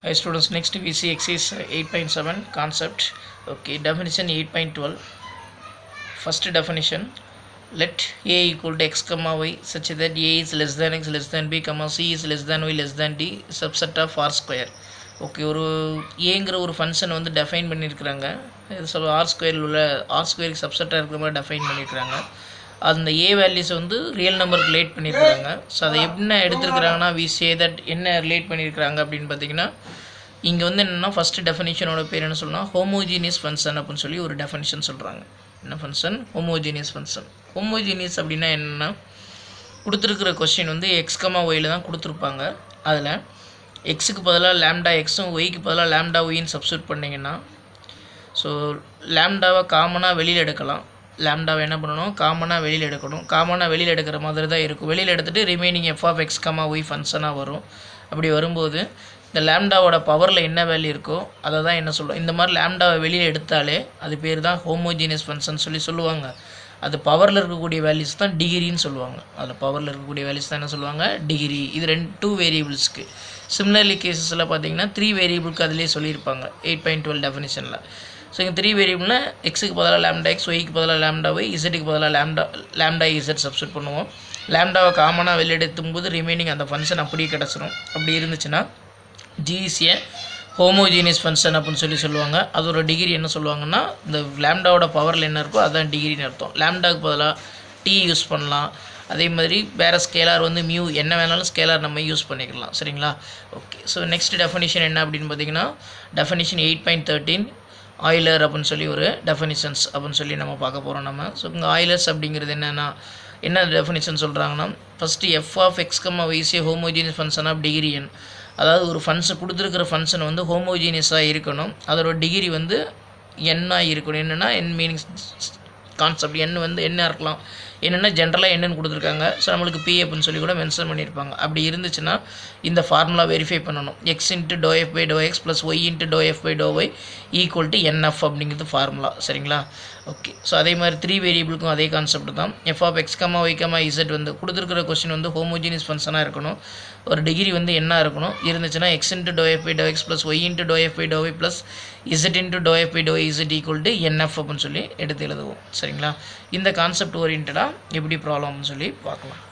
Hi students, next we see exercise 8.7 concept. Okay, definition 8.12. First definition, let a equal to x comma y such that a is less than x less than b comma c is less than y less than d subset of r square. Okay ஒரு ஏங்கிற ஒரு function வந்து define பண்ணியிருக்கிறாங்க இது சொல் R ஸ்கொயரில் உள்ள R ஸ்கொயருக்கு சப்செட்டாக இருக்கிற மாதிரி டெஃபைன் பண்ணியிருக்கிறாங்க அந்த ஏ வேல்யூஸ் வந்து ரியல் நம்பருக்கு ரிலேட் பண்ணியிருக்கிறாங்க ஸோ அதை என்ன எடுத்துருக்கிறாங்கன்னா வி சே தட் என்ன ரிலேட் பண்ணியிருக்கிறாங்க அப்படின்னு பார்த்தீங்கன்னா இங்கே வந்து என்னென்னா ஃபஸ்ட்டு டெஃபினிஷனோட பேர் என்ன சொல்லலாம் ஹோமோஜீனியஸ் ஃபங்க்ஷன் அப்படின்னு சொல்லி ஒரு டெஃபினிஷன் சொல்கிறாங்க என்ன ஃபங்க்ஷன் ஹோமோஜீனியஸ் ஃபங்க்ஷன் ஹோமோஜீனியஸ் அப்படின்னா என்னென்னா கொடுத்துருக்குற கொஸ்டின் வந்து எக்ஸ் கமா ஒயில் தான் கொடுத்துருப்பாங்க அதில் எக்ஸுக்கு பதிலாக லேம்டா எக்ஸும் ஒய்க்கு பதிலாக லேம்டா ஒய்ன்னு சப்ஸ்டியூட் பண்ணிங்கன்னா ஸோ லேம்டாவை காமனாக வெளியில் எடுக்கலாம் லேம்டாவை என்ன பண்ணணும் காமனாக வெளியில் எடுக்கணும் காமனாக வெளியில் எடுக்கிற மாதிரி தான் இருக்கும் வெளியில் எடுத்துகிட்டு remaining F of X comma Y ஃபங்க்ஷனாக வரும் அப்படி வரும்போது இந்த லேம்டாவோட பவரில் என்ன வேல்யூ இருக்கோ அதை தான் என்ன சொல்லுவோம் இந்த மாதிரி லேம்டாவை வெளியில் எடுத்தாலே அது பேர் தான் ஹோமோஜீனியஸ் ஃபங்க்ஷன் சொல்லி சொல்லுவாங்க அது பவரில் இருக்கக்கூடிய வேல்யூஸ் தான் டிகிரின்னு சொல்லுவாங்க அதில் பவரில் இருக்கக்கூடிய வேல்யூஸ் தான் என்ன சொல்லுவாங்க டிகிரி இது ரெண்டு டூ வேரியபிள்ஸ்க்கு சிமிலர்லி கேசஸில் பார்த்தீங்கன்னா த்ரீ வேரியபிளுக்கு அதிலே சொல்லியிருப்பாங்க எயிட் பாயிண்ட் டுவெல் டெஃபினிஷனில் ஸோ இங்கே த்ரீ வேரியபிள்னா எக்ஸுக்கு பதிலாக லேம்டா எக்ஸ் ஒய்க்கு பதிலாக லேம்டா ஒய் இசட்டுக்கு பதிலாக லேம்டா லேம்டா இசட் சப்ஸ்டியூட் பண்ணுவோம் லேம்டாவை காமனாக வெளியெடுத்தும் போது ரிமைனிங் அந்த ஃபங்க்ஷன் அப்படியே கிடச்சிரும் அப்படி இருந்துச்சுன்னா ஜிஇசியை ஹோமோஜீனியஸ் ஃபங்க்ஷன் அப்படின்னு சொல்லி சொல்லுவாங்க அதோட டிகிரி என்ன சொல்லுவாங்கன்னா இந்த லேம்டாவோட பவரில் என்ன இருக்கோ அதுதான் டிகிரின்னு அர்த்தம் லேம்டாவுக்கு பதிலாக டி யூஸ் பண்ணலாம் அதே மாதிரி வேறு ஸ்கேலார் வந்து மியூ என்ன வேணாலும் ஸ்கேலார் நம்ம யூஸ் பண்ணிக்கலாம் சரிங்களா ஓகே ஸோ நெக்ஸ்ட் டெஃபனிஷன் என்ன அப்படின்னு பார்த்தீங்கன்னா definition eight point thirteen Euler அப்படின்னு சொல்லி ஒரு டெஃபனிஷன்ஸ் அப்படின்னு சொல்லி நம்ம பார்க்க போகிறோம் நம்ம ஸோ இங்கே ஆயிலர்ஸ் அப்படிங்கிறது என்னென்னா என்ன டெஃபனிஷன் சொல்கிறாங்கன்னா first F of X comma வைசிய ஹோமோஜீனியஸ் ஃபங்க்ஷன் ஆஃப் டிகிரியன் அதாவது ஒரு ஃபங்க்ஷன் கொடுத்துருக்கிற ஃபங்க்ஷன் வந்து ஹோமோஜீனியஸாக இருக்கணும் அதோட டிகிரி வந்து என்னாக இருக்கணும் என்னென்னா என் மீனிங்ஸ் கான்செப்ட் எண் வந்து என்ன இருக்கலாம் என்னென்னா ஜென்ரலாக என்னன்னு கொடுத்துருக்காங்க ஸோ நம்மளுக்கு பி அப்படின்னு சொல்லி கூட மென்ஷன் பண்ணியிருப்பாங்க அப்படி இருந்துச்சுன்னா இந்த ஃபார்முலா வெரிஃபை பண்ணணும் X into doe F by doe X plus Y into doe F by doe Y equal to NF அப்படிங்கிறது ஃபார்முலா சரிங்களா ஓகே ஸோ அதே மாதிரி த்ரீ வேரியபிளுக்கும் அதே கான்செப்ட் தான் F of X comma Y comma Z வந்து கொடுத்துருக்கிற கொஸ்டின் வந்து ஹோமோஜினியஸ் ஃபங்க்ஷனாக இருக்கணும் ஒரு டிகிரி வந்து என்ன இருக்கணும் இருந்துச்சுன்னா X into doe F by doe X plus Y into doe F by doe Y plus Z into doe F by doe Z equal to NF அப்படின்னு சொல்லி எடுத்து எழுதுவோம் சரிங்களா இந்த கான்செப்ட் ஓரியன்டாக எப்படி ப்ராப்ளம்னு சொல்லி பார்க்கலாம்